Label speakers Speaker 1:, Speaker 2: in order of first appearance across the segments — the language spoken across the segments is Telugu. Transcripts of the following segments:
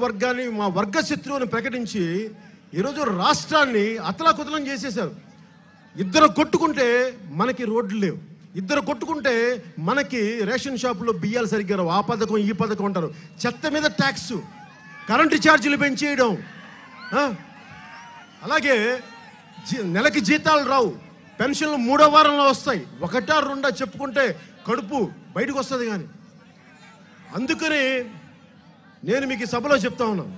Speaker 1: వర్గాన్ని మా వర్గ శత్రువుని ప్రకటించి ఈరోజు రాష్ట్రాన్ని అతలాకుతలం చేసేశారు ఇద్దరు కొట్టుకుంటే మనకి రోడ్లు లేవు ఇద్దరు కొట్టుకుంటే మనకి రేషన్ షాపులో బియ్యాలు సరిగ్గా రావు ఆ పథకం ఈ పథకం అంటారు చెత్త మీద ట్యాక్స్ కరెంటు ఛార్జీలు పెంచేయడం ఆ? అలాగే జీ- నెలకి జీతాలు రావు పెన్షన్లు మూడో వారంలో వస్తాయి ఒకటా రెండా చెప్పుకుంటే కడుపు బయటకు వస్తుంది కానీ అందుకని నేను మీకు ఈ సభలో చెప్తా ఉన్నాను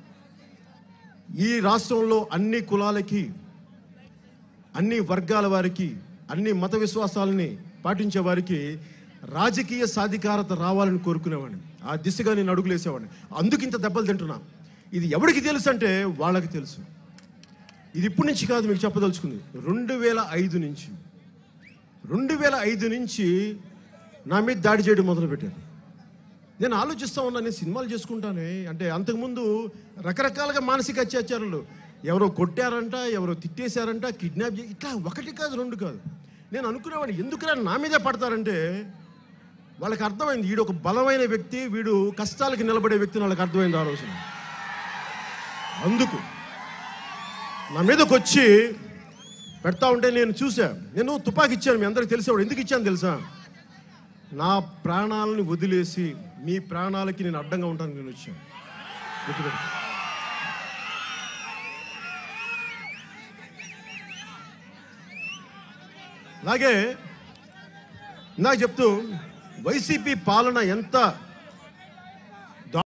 Speaker 1: ఈ రాష్ట్రంలో అన్ని కులాలకి అన్ని వర్గాల వారికి అన్ని మత విశ్వాసాలని పాటించే వారికి రాజకీయ సాధికారత రావాలని కోరుకునేవాడిని ఆ దిశగా నేను అడుగులేసేవాడిని అందుకు ఇంత దెబ్బలు తింటున్నా ఇది ఎవరికి తెలుసు అంటే వాళ్ళకి తెలుసు ఇది ఇప్పటి నుంచి కాదు మీకు చెప్పదలుచుకుంది రెండు వేల ఐదు నుంచి రెండు వేల ఐదు నుంచి నా మీద దాడి చేయడం మొదలుపెట్టారు నేను ఆలోచిస్తూ ఉన్నా నేను సినిమాలు చేసుకుంటానే అంటే అంతకుముందు రకరకాలుగా మానసిక అత్యాచారాలు ఎవరో కొట్టారంట ఎవరో తిట్టేశారంట కిడ్నాప్ చే ఇట్లా ఒకటి కాదు రెండు కాదు నేను అనుకునేవాడిని ఎందుకురా నా మీదే పడతారంటే వాళ్ళకి అర్థమైంది వీడు ఒక బలమైన వ్యక్తి వీడు కష్టాలకి నిలబడే వ్యక్తిని వాళ్ళకి అర్థమైంది ఆ రోజున అందుకు నా మీదకి వచ్చి పెడతా ఉంటే నేను చూసా నేను తుపాకి ఇచ్చాను మీ అందరికి తెలిసేవాడు ఎందుకు ఇచ్చాను తెలుసా నా ప్రాణాలను వదిలేసి మీ ప్రాణాలకి నేను అడ్డంగా ఉంటాను నేను వచ్చాను గుర్తుపెట్టుకో. అలాగే నాకు చెప్తూ వైసీపీ పాలన ఎంత